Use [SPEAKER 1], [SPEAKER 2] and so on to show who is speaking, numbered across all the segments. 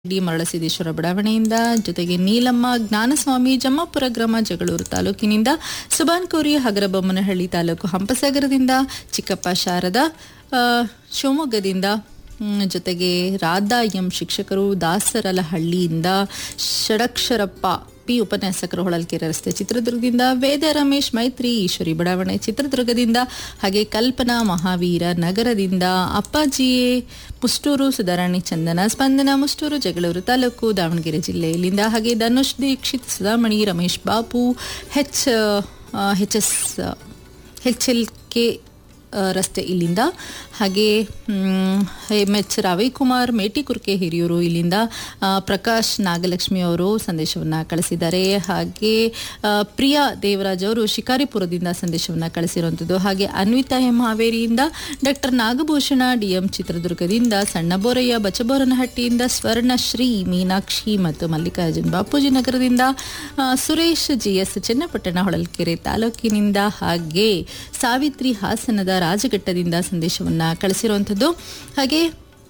[SPEAKER 1] D Maralasiddeshwara ಬಡಾವಣೆಯಿಂದ ಜೊತೆಗೆ ನೀಲಮ್ಮ ಜ್ಞಾನಸ್ವಾಮಿ ಜಮ್ಮಾಪುರ ಗ್ರಾಮ ಜಗಳೂರು ತಾಲೂಕಿನಿಂದ ಸುಬಾನ್ ಕೋರಿ ಹಗರಬೊಮ್ಮನಹಳ್ಳಿ ತಾಲೂಕು ಹಂಪಸಾಗರದಿಂದ ಚಿಕ್ಕಪ್ಪ ಶಾರದ ಆ, ಶಿವಮೊಗ್ಗದಿಂದ ಮ್, ಜೊತೆಗೆ ರಾಧಾ ಎಂ ಶಿಕ್ಷಕರು ದಾಸರಲಹಳ್ಳಿಯಿಂದ ಷಡಕ್ಷರಪ್ಪ ಪಿ ಉಪನ್ಯಾಸಕರು ಹೊಳಲ್ಕೆರೆ ರಸ್ತೆ ಚಿತ್ರದುರ್ಗದಿಂದ ವೇದ ರಮೇಶ್ ಮೈತ್ರಿ ಈಶ್ವರಿ ಬಡಾವಣೆ ಚಿತ್ರದುರ್ಗದಿಂದ ಹಾಗೆ ಕಲ್ಪನಾ ಮಹಾವೀರ ನಗರದಿಂದ ಅಪ್ಪಾಜಿಯೇ ಮುಷ್ಟೂರು ಸುಧಾರಾಣಿ ಚಂದನ ಸ್ಪಂದನ ಮುಷ್ಟೂರು ಜಗಳೂರು ತಾಲೂಕು ದಾವಣಗೆರೆ ಜಿಲ್ಲೆಯಲ್ಲಿಂದ ಹಾಗೆ Dhanush Dikshit Sudhamani Ramesh Babu H H S H L K ಆ, ರಸ್ತೆ ಇಲ್ಲಿಂದ ಹಾಗೆ ಎಮ್ ಎಚ್ ರವಿಕುಮಾರ್ ಮೇಟಿಕುರ್ಕೆ ಹಿರಿಯೂರು ಇಲ್ಲಿಂದ ಆ, ಪ್ರಕಾಶ್ ನಾಗಲಕ್ಷ್ಮಿ ಅವರು ಸಂದೇಶವನ್ನು ಕಳಿಸಿದ್ದಾರೆ ಹಾಗೆ ಆ, ಪ್ರಿಯಾ ದೇವರಾಜ್ ಅವರು ಶಿಕಾರಿಪುರದಿಂದ ಸಂದೇಶವನ್ನು ಕಳಿಸಿರುವಂಥದ್ದು ಹಾಗೆ ಅನ್ವಿತಾ ಎಂ ಹಾವೇರಿಯಿಂದ ಡಾಕ್ಟರ್ ನಾಗಭೂಷಣ ಡಿ ಎಂ ಚಿತ್ರದುರ್ಗದಿಂದ ಸಣ್ಣಬೋರಯ್ಯ ಬಚಬೋರನಹಟ್ಟಿಯಿಂದ ಸ್ವರ್ಣಶ್ರೀ ಮೀನಾಕ್ಷಿ ಮತ್ತು ಮಲ್ಲಿಕಾರ್ಜುನ್ ಬಾಪೂಜಿ ನಗರದಿಂದ ಆ, ಸುರೇಶ್ ಜಿ ಎಸ್ ಚನ್ನಪಟ್ಟಣ ಹೊಳಲ್ಕೆರೆ ತಾಲೂಕಿನಿಂದ ಹಾಗೆ ಸಾವಿತ್ರಿ ಹಾಸನದ ರಾಜಘಟ್ಟದಿಂದ ಸಂದೇಶವನ್ನು ಕಳಿಸಿರುವಂಥದ್ದು ಹಾಗೆ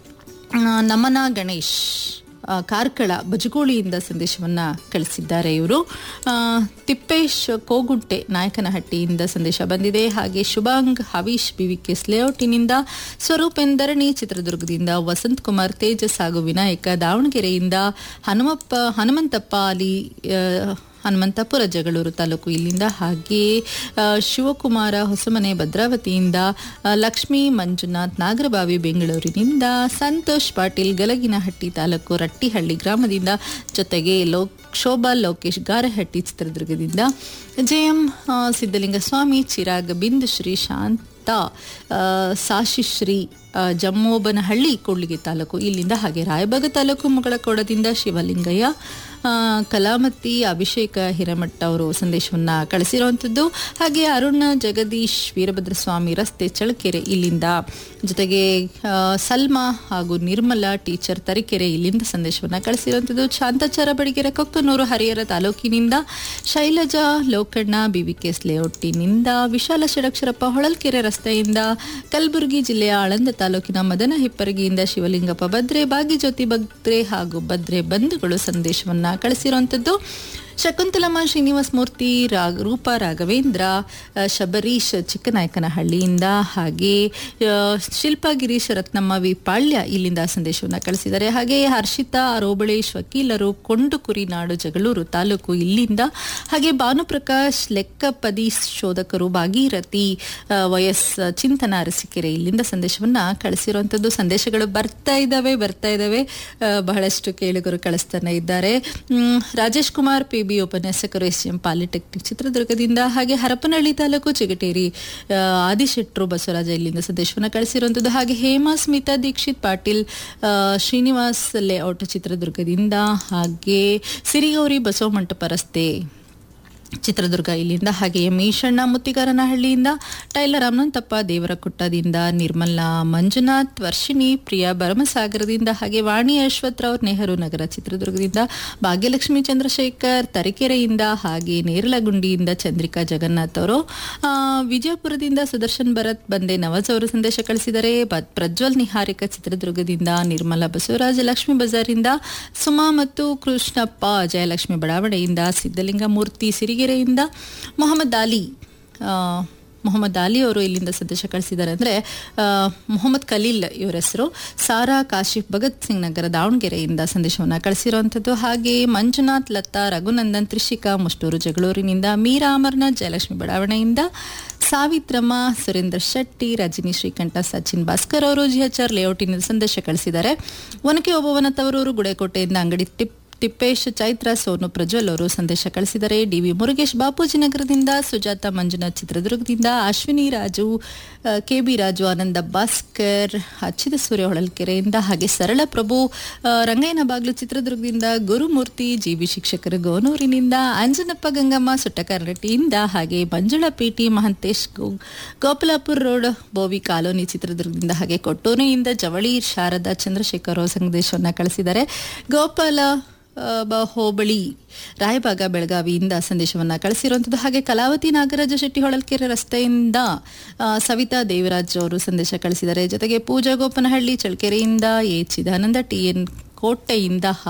[SPEAKER 1] ಆ, ನಮನ ಗಣೇಶ್ ಆ, ಕಾರ್ಕಳ ಬಜಗೋಳಿಯಿಂದ ಸಂದೇಶವನ್ನು ಕಳಿಸಿದ್ದಾರೆ ಇವರು ಆ, ತಿಪ್ಪೇಶ್ ಕೋಗುಂಟೆ ನಾಯಕನಹಟ್ಟಿಯಿಂದ ಸಂದೇಶ ಬಂದಿದೆ ಹಾಗೆ ಶುಭಾಂಗ್ ಹವೀಶ್ ಬಿವಿಕೆಸ್ ಲೇಔಟಿನಿಂದ ಸ್ವರೂಪ್ ಎಂದರಣಿ ಚಿತ್ರದುರ್ಗದಿಂದ ವಸಂತ್ ಕುಮಾರ್ ತೇಜಸ್ ಹಾಗೂ ವಿನಾಯಕ ದಾವಣಗೆರೆಯಿಂದ ಹನುಮಪ್ಪ ಹನುಮಂತಪ್ಪ ಅಲಿ ಆ, ಹನುಮಂತಪುರ ಜಗಳೂರು ತಾಲೂಕು ಇಲ್ಲಿಂದ ಹಾಗೆ ಆ, ಶಿವಕುಮಾರ ಹೊಸಮನೆ ಭದ್ರಾವತಿಯಿಂದ ಆ, ಲಕ್ಷ್ಮೀ ಮಂಜುನಾಥ್ ನಾಗರಬಾವಿ ಬೆಂಗಳೂರಿನಿಂದ ಸಂತೋಷ್ ಪಾಟೀಲ್ ಗಲಗಿನಹಟ್ಟಿ ತಾಲೂಕು ರಟ್ಟಿಹಳ್ಳಿ ಗ್ರಾಮದಿಂದ ಜೊತೆಗೆ ಲೋ ಶೋಭಾ ಲೋಕೇಶ್ ಗಾರಹಟ್ಟಿ ಚಿತ್ರದುರ್ಗದಿಂದ ಜೆಎಂ ಆ, ಸಿದ್ಧಲಿಂಗಸ್ವಾಮಿ ಚಿರಾಗ್ ಬಿಂದು ಶ್ರೀ ಶಾಂತ ಆ, ಸಾಶಿಶ್ರೀ ಆ, ಜಮ್ಮೋಬನಹಳ್ಳಿ ಕೂಡ್ಲಿಗಿ ತಾಲೂಕು ಇಲ್ಲಿಂದ ಹಾಗೆ ರಾಯಬಾಗ ತಾಲೂಕು ಮುಗಳಕೋಡದಿಂದ ಶಿವಲಿಂಗಯ್ಯ ಆ, ಕಲಾಮತಿ ಅಭಿಷೇಕ ಹಿರೇಮಠ ಅವರು ಸಂದೇಶವನ್ನು ಕಳಿಸಿರುವಂಥದ್ದು ಹಾಗೆ ಅರುಣ ಜಗದೀಶ್ ವೀರಭದ್ರಸ್ವಾಮಿ ರಸ್ತೆ ಚಳ್ಳಕೆರೆ ಇಲ್ಲಿಂದ ಜೊತೆಗೆ ಆ, ಸಲ್ಮಾ ಹಾಗೂ ನಿರ್ಮಲಾ ಟೀಚರ್ ತರೀಕೆರೆ ಇಲ್ಲಿಂದ ಸಂದೇಶವನ್ನು ಕಳಿಸಿರುವಂಥದ್ದು ಶಾಂತಾಚಾರ ಬಡಿಗೆರೆ ಕೊಕ್ಕನೂರು ಹರಿಹರ ತಾಲೂಕಿನಿಂದ ಶೈಲಜಾ ಲೋಕಣ್ಣ ಬಿವಿಕೆಸ್ ಲೇಔಟಿನಿಂದ ವಿಶಾಲ ಷಡಕ್ಷರಪ್ಪ ಹೊಳಲ್ಕೆರೆ ರಸ್ತೆಯಿಂದ ಕಲಬುರಗಿ ಜಿಲ್ಲೆಯ ಆಳಂದ ತಾಲೂಕಿನ ಮದನ ಹಿಪ್ಪರಗಿಯಿಂದ ಶಿವಲಿಂಗಪ್ಪ ಬದ್ರೆ ಭಾಗ್ಯಜ್ಯೋತಿ ಬದ್ರೆ ಹಾಗೂ ಬದ್ರೆ ಬಂಧುಗಳು ಸಂದೇಶವನ್ನ ಕಳಿಸಿರುವಂಥದ್ದು ಶಕುಂತಲಮ್ಮ ಶ್ರೀನಿವಾಸ ಮೂರ್ತಿ ರಾಗ್ ರೂಪಾ ರಾಘವೇಂದ್ರ ಆ, ಶಬರೀಶ್ ಚಿಕ್ಕನಾಯಕನಹಳ್ಳಿಯಿಂದ ಹಾಗೆ ಆ, ಶಿಲ್ಪಾ ಗಿರೀಶ್ ರತ್ನಮ್ಮ ವಿ ಪಾಳ್ಯ ಇಲ್ಲಿಂದ ಸಂದೇಶವನ್ನು ಕಳಿಸಿದ್ದಾರೆ ಹಾಗೆ ಹರ್ಷಿತಾ ರೋಬಳೇಶ್ ವಕೀಲರು ಕೊಂಡುಕುರಿ ನಾಡು ಜಗಳೂರು ತಾಲೂಕು ಇಲ್ಲಿಂದ ಹಾಗೆ ಭಾನುಪ್ರಕಾಶ್ ಲೆಕ್ಕಪದಿ ಶೋಧಕರು ಭಾಗೀರಥಿ ಆ, ವಯಸ್ ಚಿಂತನ ಅರಸೀಕೆರೆ ಇಲ್ಲಿಂದ ಸಂದೇಶವನ್ನ ಕಳಿಸಿರುವಂಥದ್ದು ಸಂದೇಶಗಳು ಬರ್ತಾ ಇದ್ದಾವೆ ಬರ್ತಾ ಇದ್ದಾವೆ ಆ, ಬಹಳಷ್ಟು ಕೇಳುಗರು ಕಳಿಸ್ತಾನೆ ಇದ್ದಾರೆ ಮ್, ರಾಜೇಶ್ ಕುಮಾರ್ ಪಿ ಬಿ ಉಪನ್ಯಾಸಕರು ಎಸ್ ಎಂ ಪಾಲಿಟೆಕ್ನಿಕ್ ಚಿತ್ರದುರ್ಗದಿಂದ ಹಾಗೆ ಹರಪನಹಳ್ಳಿ ತಾಲೂಕು ಚಿಗಟೇರಿ ಆ, ಆದಿಶೆಟ್ರು ಬಸವರಾಜ ಇಲ್ಲಿಂದ ಸಂದೇಶವನ್ನು ಕಳಿಸಿರುವಂಥದ್ದು ಹಾಗೆ ಹೇಮಾ ಸ್ಮಿತಾ ದೀಕ್ಷಿತ್ ಪಾಟೀಲ್ ಆ, ಶ್ರೀನಿವಾಸ್ ಲೇಔಟ್ ಚಿತ್ರದುರ್ಗದಿಂದ ಹಾಗೆ ಸಿರಿಗೌರಿ ಬಸವ ಮಂಟಪ ರಸ್ತೆ ಚಿತ್ರದುರ್ಗ ಇಲ್ಲಿಂದ ಹಾಗೆ ಎಂ ಈಶಣ್ಣ ಮುತ್ತಿಗಾರನಹಳ್ಳಿಯಿಂದ ಟೈಲರ್ ಅಮನಂತಪ್ಪ ದೇವರಕುಟ್ಟದಿಂದ ನಿರ್ಮಲಾ ಮಂಜುನಾಥ್ ವರ್ಷಿಣಿ ಪ್ರಿಯಾ ಭರಮಸಾಗರದಿಂದ ಹಾಗೆ ವಾಣಿ ಅಶ್ವಥ್ ರಾವ್ ನೆಹರು ನಗರ ಚಿತ್ರದುರ್ಗದಿಂದ ಭಾಗ್ಯಲಕ್ಷ್ಮಿ ಚಂದ್ರಶೇಖರ್ ತರೀಕೆರೆಯಿಂದ ಹಾಗೆ ನೇರಲಗುಂಡಿಯಿಂದ ಚಂದ್ರಿಕಾ ಜಗನ್ನಾಥ್ ಅವರು ಆ, ವಿಜಯಪುರದಿಂದ ಸುದರ್ಶನ್ ಭರತ್ ಬಂದೆ ನವಾಜ್ ಅವರು ಸಂದೇಶ ಕಳಿಸಿದ್ದಾರೆ ಬ- ಪ್ರಜ್ವಲ್ ನಿಹಾರಿಕ ಚಿತ್ರದುರ್ಗದಿಂದ ನಿರ್ಮಲಾ ಬಸವರಾಜ ಲಕ್ಷ್ಮೀ ಬಜಾರಿಂದ ಸುಮಾ ಮತ್ತು ಕೃಷ್ಣಪ್ಪ ಜಯಲಕ್ಷ್ಮಿ ಬಡಾವಣೆಯಿಂದ ಸಿದ್ದಲಿಂಗ ಮೂರ್ತಿ ಸಿರಿಗೆರೆಯಿಂದ ಮೊಹಮ್ಮದ್ ಅಲಿ ಆ, ಮೊಹಮ್ಮದ್ ಅಲಿ ಅವರು ಇಲ್ಲಿಂದ ಸಂದೇಶ ಕಳಿಸಿದ್ದಾರೆ ಅಂದರೆ ಮೊಹಮ್ಮದ್ ಖಲೀಲ್ ಇವರ ಹೆಸರು ಸಾರಾ ಕಾಶಿಫ್ ಭಗತ್ ಸಿಂಗ್ ನಗರ ದಾವಣಗೆರೆಯಿಂದ ಸಂದೇಶವನ್ನು ಕಳಿಸಿರುವಂಥದ್ದು ಹಾಗೆ ಮಂಜುನಾಥ್ ಲತಾ ರಘುನಂದನ್ ತ್ರಿಷಿಕಾ ಮುಷ್ಟೂರು ಜಗಳೂರಿನಿಂದ ಮೀರಾ ಅಮರ್ನಾಥ್ ಜಯಲಕ್ಷ್ಮಿ ಬಡಾವಣೆಯಿಂದ ಸಾವಿತ್ರಮ್ಮ ಸುರೇಂದ್ರ ಶೆಟ್ಟಿ ರಜನಿ ಶ್ರೀಕಂಠ ಸಚಿನ್ ಭಾಸ್ಕರ್ ಅವರು ಜಿಎಚ್ಆರ್ ಲೇಔಟಿನಿಂದ ಸಂದೇಶ ಕಳಿಸಿದ್ದಾರೆ ಒನಕೆ ಓಬವ್ವನ ತವರೂರು ಗುಡೇಕೋಟೆಯಿಂದ ಅಂಗಡಿ ಟಿಪ್ ತಿಪ್ಪೇಶ್ ಚೈತ್ರ ಸೋನು ಪ್ರಜ್ವಲ್ ಅವರು ಸಂದೇಶ ಕಳಿಸಿದ್ದಾರೆ ಡಿವಿ ಮುರುಗೇಶ್ ಬಾಪೂಜಿ ನಗರದಿಂದ ಸುಜಾತ ಮಂಜುನಾಥ್ ಚಿತ್ರದುರ್ಗದಿಂದ ಅಶ್ವಿನಿ ರಾಜು ಆ, ಕೆ ಬಿ ರಾಜು ಆನಂದ ಭಾಸ್ಕರ್ ಅಚ್ಚಿದ ಸೂರ್ಯ ಹೊಳಲ್ಕೆರೆಯಿಂದ ಹಾಗೆ ಸರಳ ಪ್ರಭು ಆ, ರಂಗಯ್ಯನ ಬಾಗ್ಲು ಚಿತ್ರದುರ್ಗದಿಂದ ಗುರುಮೂರ್ತಿ ಜಿ ಬಿ ಶಿಕ್ಷಕರು ಗೋನೂರಿನಿಂದ ಅಂಜನಪ್ಪ ಗಂಗಮ್ಮ ಸುಟ್ಟಕಾರಟ್ಟಿಯಿಂದ ಹಾಗೆ ಮಂಜುಳಾ ಪಿಟಿ ಮಹಂತೇಶ್ ಗೋ- ಗೋಪಾಲಾಪುರ್ ರೋಡ್ ಬೋವಿ ಕಾಲೋನಿ ಚಿತ್ರದುರ್ಗದಿಂದ ಹಾಗೆ ಕೊಟ್ಟೂರಿನಿಂದ ಜವಳಿ ಶಾರದಾ ಚಂದ್ರಶೇಖರ್ ಅವರು ಸಂದೇಶವನ್ನು ಕಳಿಸಿದ್ದಾರೆ ಗೋಪಾಲ ಆ, ಬ ಹೋಬಳಿ ರಾಯಬಾಗ ಬೆಳಗಾವಿಯಿಂದ ಸಂದೇಶವನ್ನ ಕಳಿಸಿರುವಂಥದ್ದು ಹಾಗೆ ಕಲಾವತಿ ನಾಗರಾಜ ಶೆಟ್ಟಿ ಹೊಳಲ್ಕೆರೆ ರಸ್ತೆಯಿಂದ ಆ, ಸವಿತಾ ದೇವರಾಜ್ ಅವರು ಸಂದೇಶ ಕಳಿಸಿದ್ದಾರೆ ಜೊತೆಗೆ ಪೂಜಾ ಗೋಪನಹಳ್ಳಿ ಚಳ್ಳಕೆರೆಯಿಂದ ಎ ಚಿದಾನಂದ ಟಿ ಎನ್ ಕೋಟೆಯಿಂದ